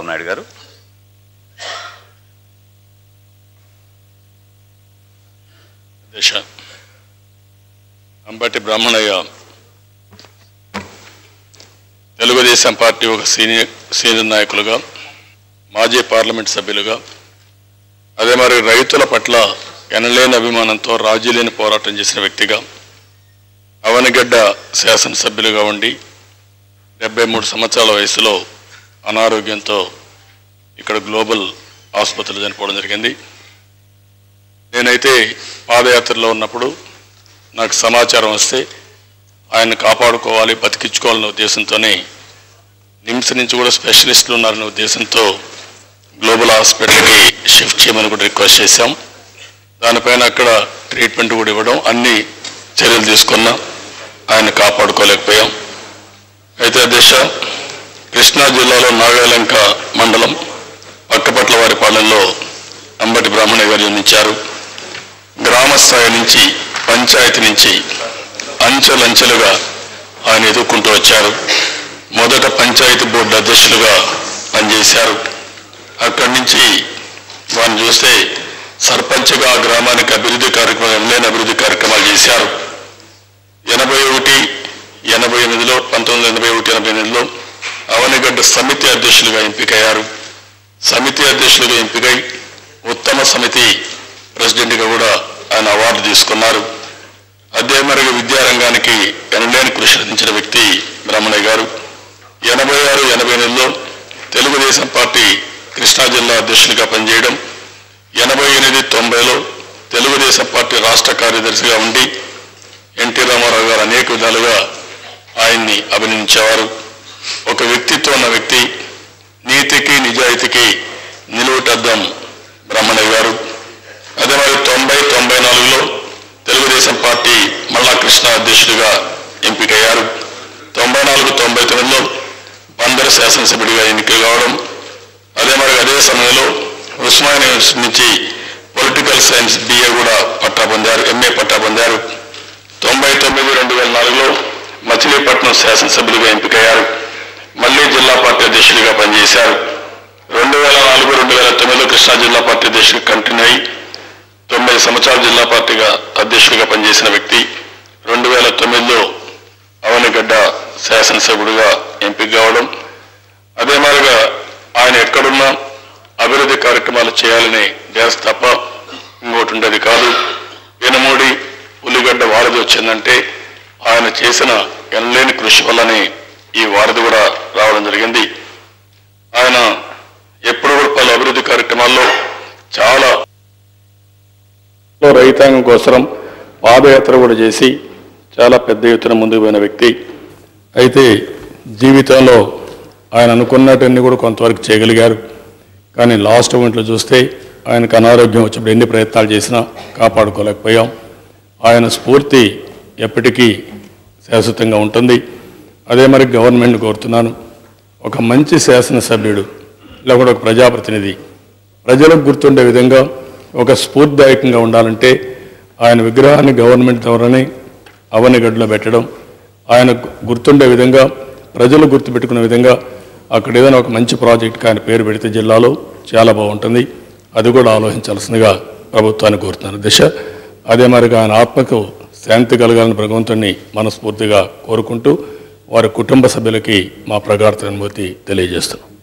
చంద్రబాబు నాయుడు గారు దశ అంబటి బ్రాహ్మణయ్య తెలుగుదేశం పార్టీ ఒక సీనియర్ సీనియర్ నాయకులుగా మాజీ పార్లమెంట్ సభ్యులుగా అదే మరి రైతుల పట్ల ఎనలేని అభిమానంతో రాజీ లేని పోరాటం చేసిన వ్యక్తిగా అవనిగడ్డ శాసనసభ్యులుగా ఉండి డెబ్బై మూడు సంవత్సరాల వయసులో అనారోగ్యంతో ఇక్కడ గ్లోబల్ ఆసుపత్రిలో చనిపోవడం జరిగింది నేనైతే పాదయాత్రలో ఉన్నప్పుడు నాకు సమాచారం వస్తే ఆయన కాపాడుకోవాలి బతికించుకోవాలనే ఉద్దేశంతోనే నిమ్స్ నుంచి కూడా స్పెషలిస్టులు ఉన్నారనే ఉద్దేశంతో గ్లోబల్ హాస్పిటల్కి షిఫ్ట్ చేయమని కూడా రిక్వెస్ట్ చేశాం దానిపైన అక్కడ ట్రీట్మెంట్ కూడా ఇవ్వడం అన్ని చర్యలు తీసుకున్నా ఆయన కాపాడుకోలేకపోయాం అయితే దిశ కృష్ణా జిల్లాలో నాగాలంక మండలం పక్కపట్ల వారి పాలెంలో అంబటి బ్రాహ్మణయ్య గారు జన్మించారు గ్రామ స్థాయి నుంచి పంచాయతీ నుంచి అంచెలంచెలుగా ఆయన ఎదుర్కొంటూ వచ్చారు మొదట పంచాయతీ బోర్డు అధ్యక్షులుగా పనిచేశారు అక్కడి నుంచి వారిని చూస్తే సర్పంచ్గా ఆ గ్రామానికి అభివృద్ధి కార్యక్రమం ఎమ్మెల్యేని అభివృద్ధి కార్యక్రమాలు చేశారు ఎనభై ఒకటి ఎనభై ఎనిమిదిలో పంతొమ్మిది వందల ఎనభై ఒకటి ఎనభై ఎనిమిదిలో అవనిగడ్డ సమితి అధ్యక్షులుగా ఎంపికయ్యారు సమితి అధ్యక్షులుగా ఎంపికై ఉత్తమ సమితి ప్రెసిడెంట్గా కూడా ఆయన అవార్డు తీసుకున్నారు అదే మరిగా విద్యారంగానికి ఎనలేని కృషి అందించిన వ్యక్తి బ్రహ్మణయ్య గారు ఎనభై ఆరు ఎనభై ఎనిమిదిలో తెలుగుదేశం పార్టీ కృష్ణా జిల్లా అధ్యక్షులుగా పనిచేయడం ఎనభై ఎనిమిది తొంభైలో తెలుగుదేశం పార్టీ రాష్ట్ర కార్యదర్శిగా ఉండి ఎన్టీ రామారావు గారు అనేక విధాలుగా ఆయన్ని అభినందించేవారు ఒక వ్యక్తిత్వం ఉన్న వ్యక్తి నీతికి నిజాయితీకి నిలువుటద్దం బ్రహ్మణయ్య గారు అదే మరి తొంభై తొంభై నాలుగులో తెలుగుదేశం పార్టీ మల్లా కృష్ణ అధ్యక్షుడిగా ఎంపికయ్యారు తొంభై నాలుగు తొంభై తొమ్మిదిలో బందర్ శాసనసభ్యుడిగా ఎన్నిక కావడం అదే మరి అదే సమయంలో ఉస్మానియా యూనివర్సిటీ నుంచి పొలిటికల్ సైన్స్ బిఏ కూడా పట్టా పొందారు ఎంఏ పట్టా పొందారు తొంభై తొమ్మిది రెండు వేల నాలుగులో మచిలీపట్నం శాసనసభ్యులుగా ఎంపికయ్యారు మళ్ళీ జిల్లా పార్టీ అధ్యక్షుడిగా పనిచేశారు రెండు వేల నాలుగు రెండు వేల తొమ్మిదిలో కృష్ణా జిల్లా పార్టీ అధ్యక్షుడిగా కంటిన్యూ అయి తొమ్మిది సంవత్సరాలు జిల్లా పార్టీగా అధ్యక్షుడిగా పనిచేసిన వ్యక్తి రెండు వేల తొమ్మిదిలో అవనిగడ్డ శాసనసభ్యుడిగా ఎంపిక కావడం అదే మాదిరిగా ఆయన ఎక్కడున్నా అభివృద్ధి కార్యక్రమాలు చేయాలనే ధ్యాస తప్ప ఇంకోటి ఉండేది కాదు వెనుమూడి ఉల్లిగడ్డ వారధి వచ్చిందంటే ఆయన చేసిన ఎనలేని కృషి వల్లనే ఈ వారధి కూడా రావడం జరిగింది ఆయన ఎప్పుడు కూడా పలు అభివృద్ధి కార్యక్రమాల్లో చాలా రైతాంగం కోసం పాదయాత్ర కూడా చేసి చాలా పెద్ద ఎత్తున ముందుకు పోయిన వ్యక్తి అయితే జీవితంలో ఆయన అనుకున్నటన్ని కూడా కొంతవరకు చేయగలిగారు కానీ లాస్ట్ మూమెంట్లో చూస్తే ఆయనకు అనారోగ్యం వచ్చినప్పుడు ఎన్ని ప్రయత్నాలు చేసినా కాపాడుకోలేకపోయాం ఆయన స్ఫూర్తి ఎప్పటికీ శాశ్వతంగా ఉంటుంది అదే మరి గవర్నమెంట్ కోరుతున్నాను ఒక మంచి శాసనసభ్యుడు లేకపోతే ఒక ప్రజాప్రతినిధి ప్రజలకు గుర్తుండే విధంగా ఒక స్ఫూర్తిదాయకంగా ఉండాలంటే ఆయన విగ్రహాన్ని గవర్నమెంట్ ద్వారానే అవనిగడ్డలో పెట్టడం ఆయన గుర్తుండే విధంగా ప్రజలు గుర్తుపెట్టుకునే విధంగా అక్కడ ఏదైనా ఒక మంచి ప్రాజెక్ట్కి ఆయన పేరు పెడితే జిల్లాలో చాలా బాగుంటుంది అది కూడా ఆలోచించాల్సిందిగా ప్రభుత్వాన్ని కోరుతున్నాను దిశ అదే మరిగా ఆయన ఆత్మకు శాంతి కలగాలని భగవంతుణ్ణి మనస్ఫూర్తిగా కోరుకుంటూ వారి కుటుంబ సభ్యులకి మా ప్రగాఢ అనుభూతి తెలియజేస్తున్నాం